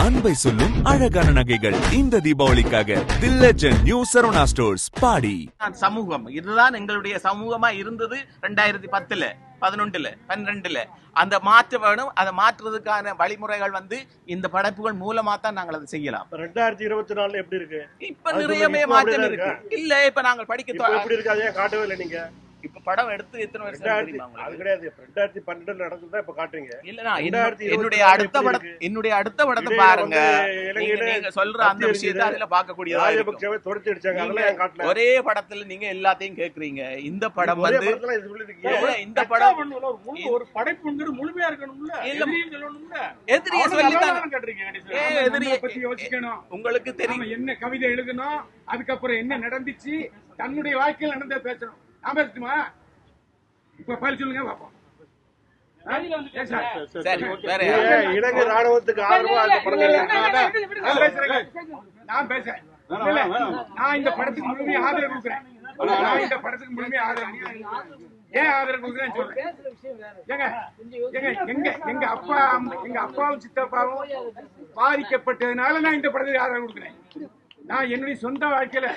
அன்பை சொல்லும் அழகான நகைகள் இந்த தீபாவளிக்காக the legend new Saravana stores பாடி நான் சமூகம் இதுதான் எங்களுடைய சமூகமா இருந்தது ரெண்டாயிரத்தி பத்துல பதினொன்றுல பன்னிரெண்டுல அந்த மாற்ற வேணும் அதை மாற்றுறதுக்கான வழிமுறைகள் வந்து இந்த படைப்புகள் மூலமா தான் நாங்கள் அதை செய்யலாம் ரெண்டாயிரத்தி இருபத்தி நாலுல எப்படி இருக்கு இப்ப அது நிறையவே இப்ப மாற்றம் அப்படிதான் இருக்கு இல்ல இப்ப நாங்கள் படிக்க இப்ப தொ- எப்படி இருக்கு அதே காட்டவே இல்லை நீங்க இப்ப படம் எடுத்து எத்தனை வருஷம் ரெண்டாயிரத்தி தெரியுமா அது உங்களுக்கு? கிடையாது இப்ப ரெண்டாயிரத்தி பன்னெண்டுல நடந்ததா இப்ப காட்டுறீங்க இல்லனா ரெண்டாயிரத்தி இருபத்தி என்னுடைய நாலு அடுத்த எப்படி படம் இருக்கு? என்னுடைய அடுத்த படத்தை இடையில பாருங்க வந்து நீங்க இலங்கையில நீங்க சொல்ற அந்த மத்திய விஷயத்தை இருக்குது. அதுல பார்க்கக்கூடியதா இருக்கும் ராஜபக்சவை துரத்தி அடிச்சாங்க அதெல்லாம் நீங்க ஏன் காட்டல ஒரே படத்துல நீங்க எல்லாத்தையும் கேக்குறீங்க இந்த படம் ஒரே வந்து படத்துல இது சொல்லிருக்கீங்க இல்ல, இந்த படம் ஒரு முழு- ஒரு படைப்புங்கிறது முழுமையா இருக்கணும்ல இல்ல. எதிரியும் சொல்லணும்ல எதிரிய அவனை சொல்லித்தான் நல்லா கேட்டிருக்கீங்க கடைசியில. ஏ, நம்ம எதிரிய- நம்மளை பத்தி யோசிக்கணும் உங்களுக்கு தெரியும் நாம என்ன கவிதை எழுதணும் அதுக்கப்புறம் என்ன நடந்துச்சு தன்னுடைய வாழ்க்கையில் நடந்ததை பேசணும் நான் பேசட்டுமா இப்ப பதில் சொல்லுங்க பாப்போம் ஆ? ஏன் சார்? சரி வேற நீங்க யாரு? இலங்கை ராணுவத்துக்கு ஆதரவா அந்த படம் எழுதிருக்கீங்க. நான் பேசுறேன். நான் பேசுறேன் இல்ல, நான் இந்த படத்துக்கு முழுமையா ஆதரவு கொடுக்குறேன் நான் இந்த படத்துக்கு முழுமையா ஆதரவு கொடுக்குறேன் ஏன் ஆதரவு கொடுக்குறேன் சொல்றேன் ஏங்க ஏங்க எங்க எங்க அப்பா அம்மா- எங்க அப்பாவும் சித்தப்பாவும் பாதிக்கப்பட்டதுனால நான் இந்த படத்துக்கு ஆதரவு கொடுக்குறேன் நான் என்னுடைய சொந்த வாழ்க்கையில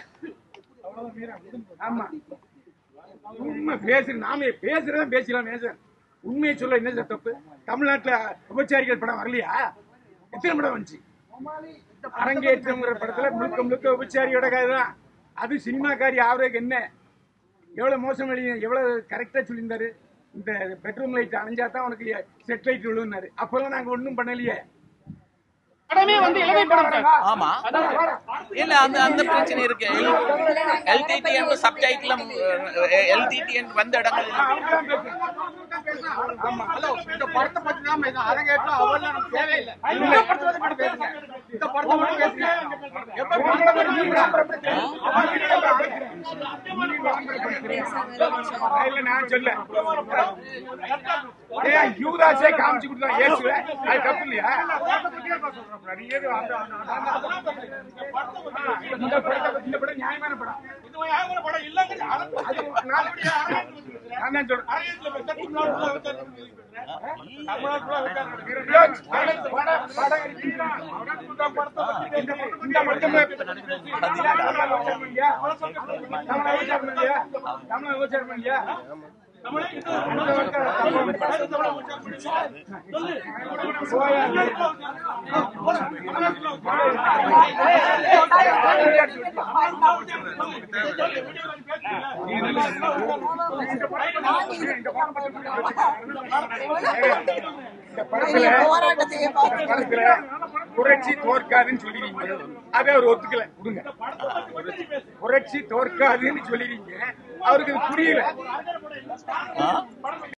ஆமா உண்மை பேசுற நாம பேசுறதா பேசலாம் பேச உண்மையை சொல்ல என்ன சார் தப்பு தமிழ்நாட்டுல உபச்சாரிகள் படம் வரலையா எத்தனை படம் வந்துச்சு அரங்கேற்றம்ங்கிற படத்துல முழுக்க முழுக்க உபச்சாரியோட கதை தான் அது சினிமாக்காரி ஆவரேக்கு என்ன எவ்வளவு மோசம் எழுதி எவ்வளவு கரெக்டா சொல்லியிருந்தாரு இந்த பெட்ரூம் லைட் அணைஞ்சா தான் உனக்கு செட் லைட் விழுந்தாரு அப்பெல்லாம் நாங்க ஒண்ணும் பண்ணலையே படமே வந்து இலங்கை படம் ஆமா இல்ல அந்த அந்த பிரச்சனை இருக்கு எல்டிடி என்று சப்டைட்டிலும் எல்டிடி என்று வந்த இடங்கள் ஹலோ இந்த படத்தை பத்தி தான் பேசணும் அரங்கேற்றம் அவள் நமக்கு தேவையில்லை இந்த படத்தை பத்தி மட்டும் பேசுங்க இந்த படத்தை மட்டும் பேசுங்க எப்ப படத்தை பத்தி நீ விளம்பரப்படுத்து. நீ விளம்பரப்படுத்து. இல்ல நான் சொல்ல ஏய், யூதாஸே காமிச்சு கொடுத்தா இயேசுவே அது தப்பு இல்லையா நீ ஏதோ அந்த- அந்த- அந்த- இந்த படத்தை பத்தி- இந்த படம் நியாயமான படம் அது நான் நான் தான் சொல்றேன் இந்த படத்துல படத்துல புரட்சி தோற்காதுன்னு சொல்லிருக்கீங்க அதை அவர் ஒத்துக்கல கொடுங்க புரட்சி தோற்காதுன்னு சொல்லிருக்கீங்க அவருக்கு இது புரியல